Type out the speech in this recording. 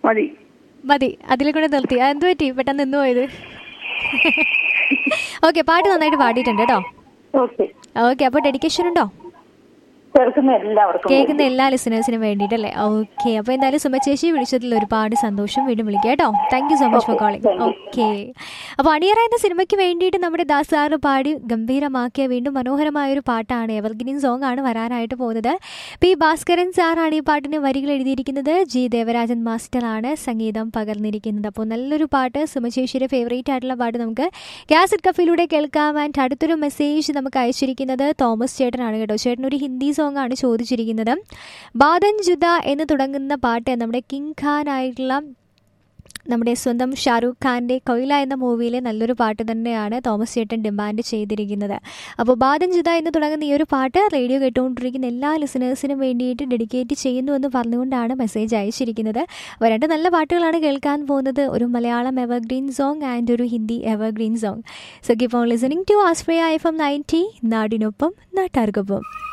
മതി മതി അതിലെ കൂടെ നിർത്തി ആ, എന്ത് പറ്റി പെട്ടെന്ന് നിന്ന് പോയത് ഓക്കെ പാട്ട് നന്നായിട്ട് പാടിയിട്ടുണ്ട് കേട്ടോ ഓക്കെ ഓക്കെ അപ്പോൾ ഡെഡിക്കേഷൻ ഉണ്ടോ കേൾക്കുന്ന എല്ലാവർക്കും കേൾക്കുന്ന എല്ലാ ലിസണേഴ്സിനും വേണ്ടിയിട്ടല്ലേ ഓക്കെ അപ്പോൾ എന്തായാലും സുമ ചേച്ചി വിളിച്ചതിൽ ഒരുപാട് സന്തോഷം വീണ്ടും വിളിക്കാം കേട്ടോ thank you so much for calling okay അപ്പോൾ അണിയറ എന്ന സിനിമയ്ക്ക് വേണ്ടിയിട്ട് നമ്മുടെ ദാസ് സാറ് പാടി ഗംഭീരമാക്കിയ വീണ്ടും മനോഹരമായ ഒരു പാട്ടാണ് എവർഗ്രീൻ സോങ് ആണ് വരാനായിട്ട് പോകുന്നത് പി ഭാസ്കരൻ സാറാണ് ഈ പാട്ടിന് വരികൾ എഴുതിയിരിക്കുന്നത് ജി ദേവരാജൻ മാസ്റ്ററാണ് സംഗീതം പകർന്നിരിക്കുന്നത് അപ്പോൾ നല്ലൊരു പാട്ട് സുമ ചേച്ചിയുടെ ഫേവറേറ്റ് ആയിട്ടുള്ള പാട്ട് നമുക്ക് കാസറ്റ് കഫയിലൂടെ കേൾക്കാം ആൻഡ് അടുത്തൊരു മെസ്സേജ് നമുക്ക് അയച്ചിരിക്കുന്നത് തോമസ് ചേട്ടനാണ് കേട്ടോ ചേട്ടൻ ഒരു ഹിന്ദി സോങ് ആണ് ചോദിച്ചിരിക്കുന്നത് ബാദൻ ജുദ എന്ന് തുടങ്ങുന്ന പാട്ട് നമ്മുടെ കിങ് ഖാൻ ആയിട്ടുള്ള നമ്മുടെ സ്വന്തം ഷാറൂഖ് ഖാൻ്റെ കൊയില എന്ന മൂവിയിലെ നല്ലൊരു പാട്ട് തന്നെയാണ് തോമസ് ചേട്ടൻ ഡിമാൻഡ് ചെയ്തിരിക്കുന്നത് അപ്പോൾ ബാദൻ ജുദ എന്ന് തുടങ്ങുന്ന ഈ ഒരു പാട്ട് റേഡിയോ കേട്ടുകൊണ്ടിരിക്കുന്ന എല്ലാ ലിസണേഴ്സിനും വേണ്ടിയിട്ട് ഡെഡിക്കേറ്റ് ചെയ്യുന്നു എന്ന് പറഞ്ഞുകൊണ്ടാണ് മെസ്സേജ് അയച്ചിരിക്കുന്നത് അപ്പോൾ രണ്ട് നല്ല പാട്ടുകളാണ് കേൾക്കാൻ പോകുന്നത് ഒരു മലയാളം എവർഗ്രീൻ സോങ് ആൻഡ് ഒരു Hindi evergreen song so keep on listening to ആസ്ട്രേയ എഫ് എം നയൻറ്റി നാടിനൊപ്പം നാട്ടാർക്കൊപ്പം